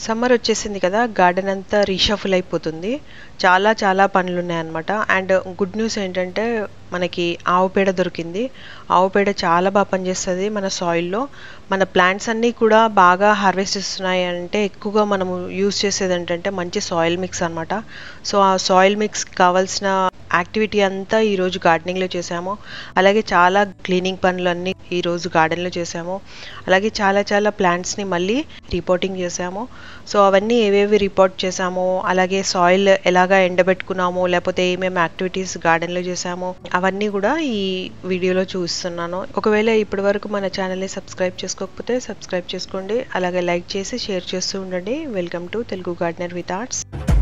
summer వచ్చేసింది కదా garden అంతా రీషఫుల్ అయిపోతుంది చాలా చాలా పనులు ఉన్నాయన్నమాట అండ్ గుడ్ న్యూస్ ఏంటంటే మనకి ఆవు పేడ దొరికింది ఆవు పేడ చాలా బాగా పనిచేస్తుంది మన సాయిల్లో మన ప్లాంట్స్ అన్నీ కూడా బాగా హార్వెస్ట్ ఇస్తున్నాయి అంటే ఎక్కువగా మనము యూస్ చేసేది ఏంటంటే మంచి సాయిల్ మిక్స్ అనమాట సో ఆ సాయిల్ మిక్స్ కావాల్సిన యాక్టివిటీ అంతా ఈరోజు గార్డెనింగ్లో చేసాము అలాగే చాలా క్లీనింగ్ పనులు అన్నీ ఈరోజు గార్డెన్లో చేసాము అలాగే చాలా చాలా ప్లాంట్స్ని మళ్ళీ రిపోర్టింగ్ చేసాము సో అవన్నీ ఏవేవి రిపోర్ట్ చేసామో అలాగే సాయిల్ ఎలాగా ఎండబెట్టుకున్నామో లేకపోతే ఏమేమి యాక్టివిటీస్ గార్డెన్లో చేసామో అవన్నీ కూడా ఈ వీడియోలో చూస్తున్నాను ఒకవేళ ఇప్పటి వరకు మన ఛానల్ని సబ్స్క్రైబ్ చేసుకోకపోతే సబ్స్క్రైబ్ చేసుకోండి అలాగే లైక్ చేసి షేర్ చేస్తూ ఉండండి welcome to Telugu gardener with arts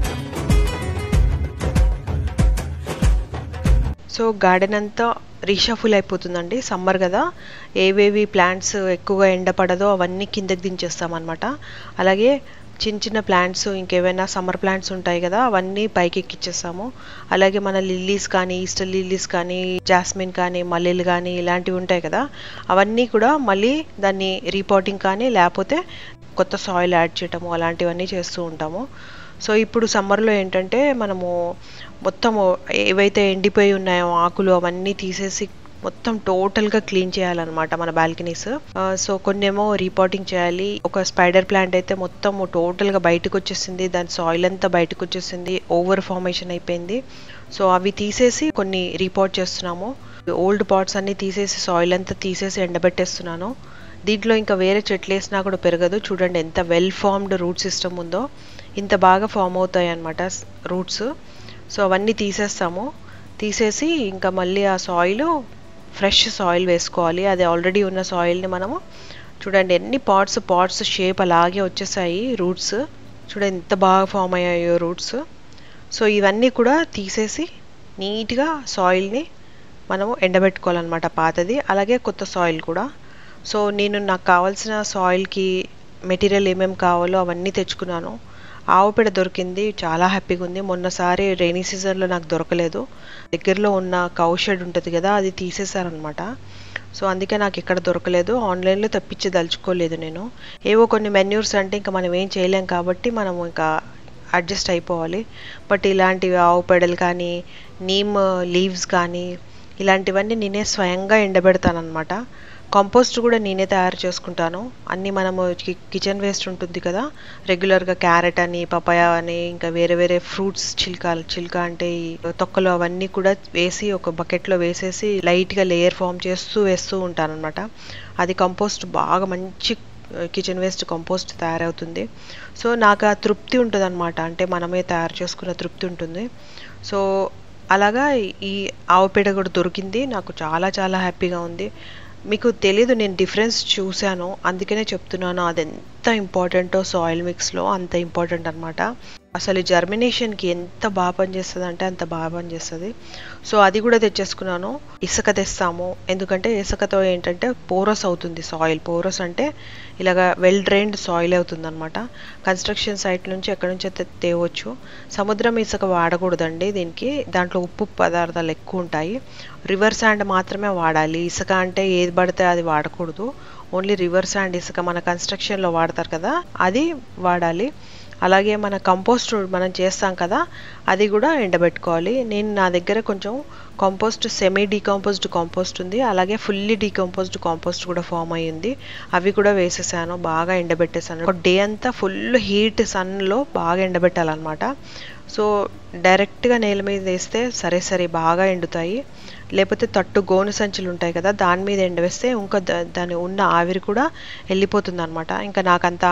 so garden అంతా రీషఫుల్ అయిపోతుందండి సమ్మర్ కదా ఏవేవి ప్లాంట్స్ ఎక్కువగా ఎండపడదో అవన్నీ కిందకి దించేస్తామన్నమాట అలాగే చిన్న చిన్న ప్లాంట్స్ ఇంకేమైనా సమ్మర్ ప్లాంట్స్ ఉంటాయి కదా అవన్నీ పైకి ఎక్కిచ్చేస్తాము అలాగే మన లిల్లీస్ కానీ ఈస్టర్ లిల్లీస్ కానీ జాస్మిన్ కానీ మల్లెలు కానీ ఇలాంటివి ఉంటాయి కదా అవన్నీ కూడా మళ్ళీ దాన్ని రీపోటింగ్ కానీ లేకపోతే కొత్త సాయిల్ యాడ్ చేయటము అలాంటివన్నీ చేస్తూ ఉంటాము సో ఇప్పుడు సమ్మర్లో ఏంటంటే మనము మొత్తము ఏవైతే ఎండిపోయి ఉన్నాయో ఆకులు అవన్నీ తీసేసి మొత్తం టోటల్గా క్లీన్ చేయాలన్నమాట మన బాల్కనీస్ సో కొన్ని ఏమో రీపోటింగ్ చేయాలి ఒక స్పైడర్ ప్లాంట్ అయితే మొత్తం టోటల్గా బయటకు వచ్చేసింది దాని సాయిల్ అంతా బయటకు వచ్చేసింది ఓవర్ ఫార్మేషన్ అయిపోయింది సో అవి తీసేసి కొన్ని రీపోర్ట్ చేస్తున్నాము ఓల్డ్ పాట్స్ అన్ని తీసేసి సాయిల్ అంతా తీసేసి ఎండబెట్టేస్తున్నాను దీంట్లో ఇంకా వేరే చెట్లు వేసినా కూడా పెరగదు చూడండి ఎంత వెల్ ఫార్మ్డ్ రూట్ సిస్టమ్ ఉందో ఇంత బాగా ఫామ్ అవుతాయి అన్నమాట రూట్స్ సో అవన్నీ తీసేస్తాము తీసేసి ఇంకా మళ్ళీ ఆ సాయిల్ ఫ్రెష్ సాయిల్ వేసుకోవాలి అది ఆల్రెడీ ఉన్న సాయిల్ని మనము చూడండి ఎన్ని పాట్స్ పాట్స్ షేప్ అలాగే వచ్చేసాయి రూట్స్ చూడండి ఎంత బాగా ఫామ్ అయ్యాయో రూట్స్ సో ఇవన్నీ కూడా తీసేసి నీట్గా సాయిల్ని మనము ఎండబెట్టుకోవాలన్నమాట పాతది అలాగే కొత్త సాయిల్ కూడా సో నేను నాకు కావాల్సిన సాయిల్కి మెటీరియల్ ఏమేమి కావాలో అవన్నీ తెచ్చుకున్నాను ఆవు పేడ దొరికింది చాలా హ్యాపీగా ఉంది మొన్నసారి రైనీ సీజన్లో నాకు దొరకలేదు దగ్గరలో ఉన్న కౌ షెడ్ ఉంటుంది కదా అది తీసేశారనమాట సో అందుకే నాకు ఎక్కడ దొరకలేదు ఆన్లైన్లో తప్పించి దలుచుకోలేదు నేను ఏవో కొన్ని మెన్యూర్స్ అంటే ఇంకా మనం ఏం చేయలేం కాబట్టి మనం ఇంకా అడ్జస్ట్ అయిపోవాలి బట్ ఇలాంటివి ఆవు పెడలు కానీ నీమ్ లీవ్స్ కానీ ఇలాంటివన్నీ నేనే స్వయంగా ఎండబెడతానమాట కంపోస్ట్ కూడా నేనే తయారు చేసుకుంటాను అన్నీ మనము కిచెన్ వేస్ట్ ఉంటుంది కదా రెగ్యులర్గా క్యారెట్ అని పపాయ అని ఇంకా వేరే వేరే ఫ్రూట్స్ చిల్కాలు చిల్క అంటే ఈ తొక్కలు అవన్నీ కూడా వేసి ఒక బకెట్లో వేసేసి లైట్గా లేయర్ ఫామ్ చేస్తూ వేస్తూ ఉంటాను అనమాట అది కంపోస్ట్ బాగా మంచి కిచెన్ వేస్ట్ కంపోస్ట్ తయారవుతుంది సో నాకు ఆ తృప్తి ఉంటుంది అనమాట అంటే మనమే తయారు చేసుకున్న తృప్తి ఉంటుంది సో అలాగా ఈ ఆవు పేడ కూడా దొరికింది నాకు చాలా చాలా హ్యాపీగా ఉంది మీకు తెలీదు నేను డిఫరెన్స్ చూశాను అందుకనే చెప్తున్నాను అది ఎంత ఇంపార్టెంటో సాయిల్ మిక్స్లో అంత ఇంపార్టెంట్ అనమాట అసలు జర్మినేషన్కి ఎంత బాగా పనిచేస్తుంది అంటే అంత బాగా పనిచేస్తుంది సో అది కూడా తెచ్చేసుకున్నాను ఇసుక తెస్తాము ఎందుకంటే ఇసుకతో ఏంటంటే పోరస్ అవుతుంది సాయిల్ పోరస్ అంటే ఇలాగ వెల్ డ్రైన్డ్ సాయిల్ అవుతుంది అనమాట కన్స్ట్రక్షన్ సైట్ నుంచి ఎక్కడి నుంచి తేవచ్చు సముద్రం ఇసుక వాడకూడదండి దీనికి దాంట్లో ఉప్పు పదార్థాలు ఎక్కువ ఉంటాయి రివర్ శాండ్ మాత్రమే వాడాలి ఇసుక అంటే ఏది పడితే అది వాడకూడదు ఓన్లీ రివర్ శాండ్ ఇసుక మన కన్స్ట్రక్షన్లో వాడతారు కదా అది వాడాలి అలాగే మన కంపోస్ట్ మనం చేస్తాం కదా అది కూడా ఎండబెట్టుకోవాలి నేను నా దగ్గర కొంచెం కాంపోస్ట్ సెమీ డీకంపోజ్డ్ కాంపోస్ట్ ఉంది అలాగే ఫుల్లీ డీకంపోజ్డ్ కాంపోస్ట్ కూడా ఫామ్ అయ్యింది అవి కూడా వేసేసాను బాగా ఎండబెట్టేసాను ఒక డే అంతా ఫుల్ హీట్ సన్లో బాగా ఎండబెట్టాలన్నమాట సో డైరెక్ట్గా నేల మీద వేస్తే సరే సరే బాగా ఎండుతాయి లేకపోతే తట్టు గోను సంచులు ఉంటాయి కదా దాని మీద ఎండవేస్తే ఇంకా దాని ఉన్న ఆవిరి కూడా వెళ్ళిపోతుంది అనమాట ఇంకా నాకంత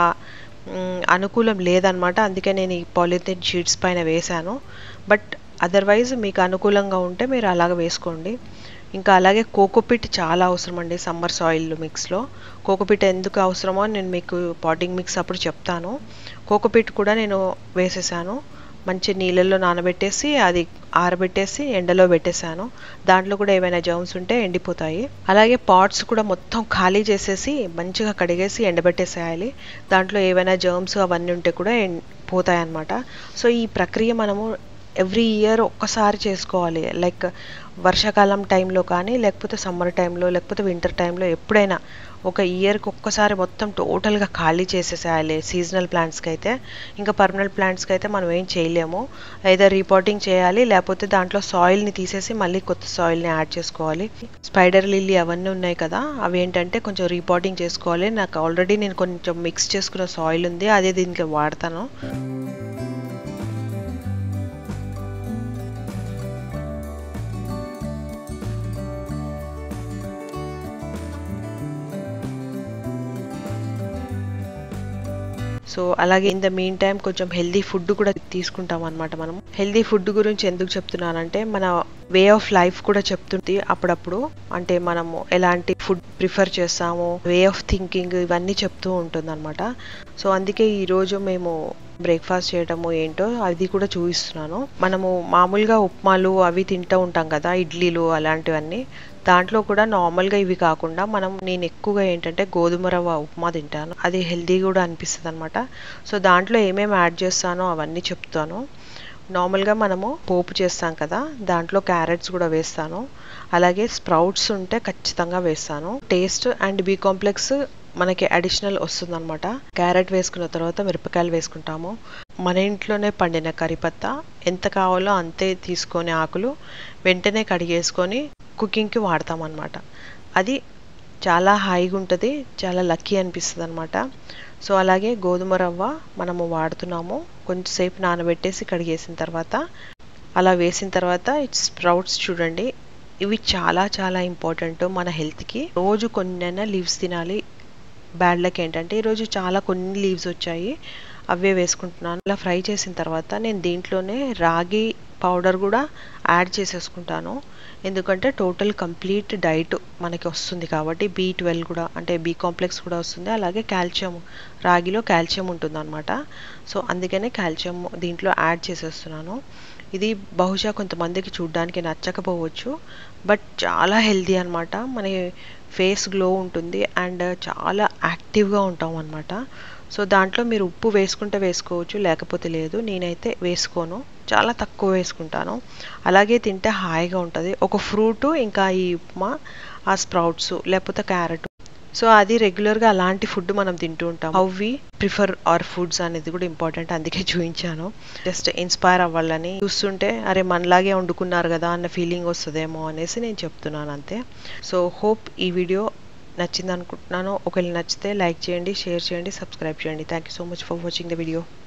అనుకూలం లేదనమాట అందుకే నేను ఈ పాలిథిన్ షీట్స్ పైన వేశాను బట్ అదర్వైజ్ మీకు అనుకూలంగా ఉంటే మీరు అలాగ వేసుకోండి ఇంకా అలాగే కోకోపిట్ చాలా అవసరం అండి సమ్మర్ సాయిల్ మిక్స్లో కోకోపిట్ ఎందుకు అవసరమో నేను మీకు పాటింగ్ మిక్స్ అప్పుడు చెప్తాను కోకోపిట్ కూడా నేను వేసేసాను మంచి నీళ్ళల్లో నానబెట్టేసి అది ఆరబెట్టేసి ఎండలో పెట్టేశాను దాంట్లో కూడా ఏమైనా జర్మ్స్ ఉంటే ఎండిపోతాయి అలాగే పాట్స్ కూడా మొత్తం ఖాళీ చేసేసి మంచిగా కడిగేసి ఎండబెట్టేసేయాలి దాంట్లో ఏవైనా జర్మ్స్ అవన్నీ ఉంటే కూడా పోతాయి అన్నమాట సో ఈ ప్రక్రియ మనము ఎవ్రీ ఇయర్ ఒక్కసారి చేసుకోవాలి లైక్ వర్షాకాలం టైంలో కానీ లేకపోతే సమ్మర్ టైంలో లేకపోతే వింటర్ టైంలో ఎప్పుడైనా ఒక ఇయర్కి ఒక్కసారి మొత్తం టోటల్గా ఖాళీ చేసేసేయాలి సీజనల్ ప్లాంట్స్కి అయితే ఇంకా పర్మనెంట్ ప్లాంట్స్కి అయితే మనం ఏం చేయలేము అయితే రీపాటింగ్ చేయాలి లేకపోతే దాంట్లో సాయిల్ని తీసేసి మళ్ళీ కొత్త సాయిల్ని యాడ్ చేసుకోవాలి స్పైడర్ లిల్లీ అవన్నీ ఉన్నాయి కదా అవి ఏంటంటే కొంచెం రీపాటింగ్ చేసుకోవాలి నాకు ఆల్రెడీ నేను కొంచెం మిక్స్ చేసుకున్న సాయిల్ ఉంది అదే దీనికి వాడతాను సో అలాగే ఇన్ ద మీన్ టైం కొంచెం హెల్దీ ఫుడ్ కూడా తీసుకుంటాం అనమాట మనం హెల్దీ ఫుడ్ గురించి ఎందుకు చెప్తున్నానంటే మన వే ఆఫ్ లైఫ్ కూడా చెప్తుంది అప్పుడప్పుడు అంటే మనము ఎలాంటి ఫుడ్ ప్రిఫర్ చేస్తాము వే ఆఫ్ థింకింగ్ ఇవన్నీ చెప్తూ ఉంటుంది అనమాట సో అందుకే ఈరోజు మేము బ్రేక్ఫాస్ట్ చేయడము ఏంటో అది కూడా చూపిస్తున్నాను మనము మామూలుగా ఉప్మాలు అవి తింటూ ఉంటాం కదా ఇడ్లీలు అలాంటివన్నీ దాంట్లో కూడా నార్మల్గా ఇవి కాకుండా మనం నేను ఎక్కువగా ఏంటంటే గోధుమ రవ్వ ఉప్మా తింటాను అది హెల్దీ కూడా అనిపిస్తుంది అనమాట సో దాంట్లో ఏమేమి యాడ్ చేస్తానో అవన్నీ చెప్తాను నార్మల్గా మనము పోపు చేస్తాం కదా దాంట్లో క్యారెట్స్ కూడా వేస్తాను అలాగే స్ప్రౌట్స్ ఉంటే ఖచ్చితంగా వేస్తాను టేస్ట్ అండ్ బి కాంప్లెక్స్ మనకి అడిషనల్ వస్తుందన్నమాట క్యారెట్ వేసుకున్న తర్వాత మిరపకాయలు వేసుకుంటాము మన ఇంట్లోనే పండిన కరిపత్త ఎంత కావాలో అంతే తీసుకొని ఆకులు వెంటనే కడిగేసుకొని కుకింగ్కి వాడతాం అనమాట అది చాలా హాయిగా ఉంటుంది చాలా లక్కీ అనిపిస్తుంది అనమాట సో అలాగే గోధుమ రవ్వ మనము వాడుతున్నాము కొంచెంసేపు నానబెట్టేసి కడిగేసిన తర్వాత అలా వేసిన తర్వాత స్ప్రౌట్స్ చూడండి ఇవి చాలా చాలా ఇంపార్టెంట్ మన హెల్త్కి రోజు కొన్నైనా లీవ్స్ తినాలి బ్యాడ్ లక్ ఏంటంటే ఈరోజు చాలా కొన్ని లీవ్స్ వచ్చాయి అవే వేసుకుంటున్నాను అలా ఫ్రై చేసిన తర్వాత నేను దీంట్లోనే రాగి పౌడర్ కూడా యాడ్ చేసేసుకుంటాను ఎందుకంటే టోటల్ కంప్లీట్ డైట్ మనకి వస్తుంది కాబట్టి బీ ట్వెల్వ్ కూడా అంటే బీ కాంప్లెక్స్ కూడా వస్తుంది అలాగే కాల్షియం రాగిలో కాల్షియం ఉంటుంది అనమాట సో అందుకనే కాల్షియం దీంట్లో యాడ్ చేసేస్తున్నాను ఇది బహుశా కొంతమందికి చూడడానికి నచ్చకపోవచ్చు బట్ చాలా హెల్దీ అనమాట మన ఫేస్ గ్లో ఉంటుంది అండ్ చాలా యాక్టివ్గా ఉంటాం అనమాట సో దాంట్లో మీరు ఉప్పు వేసుకుంటే వేసుకోవచ్చు లేకపోతే లేదు నేనైతే వేసుకోను చాలా తక్కువ వేసుకుంటాను అలాగే తింటే హాయిగా ఉంటుంది ఒక ఫ్రూట్ ఇంకా ఈ ఉప్మా ఆ స్ప్రౌట్స్ లేకపోతే క్యారెట్ సో అది రెగ్యులర్గా అలాంటి ఫుడ్ మనం తింటూ ఉంటాం how we prefer our foods అనేది కూడా ఇంపార్టెంట్ అందుకే చూపించాను జస్ట్ ఇన్స్పైర్ అవ్వాలని చూస్తుంటే అరే మనలాగే వండుకున్నారు కదా అన్న ఫీలింగ్ వస్తుందేమో అనేసి నేను చెప్తున్నాను అంతే సో హోప్ ఈ వీడియో నచ్చింది అనుకుంటున్నాను ఒకవేళ నచ్చితే లైక్ చేయండి షేర్ చేయండి సబ్స్క్రైబ్ చేయండి thank you so much for watching the video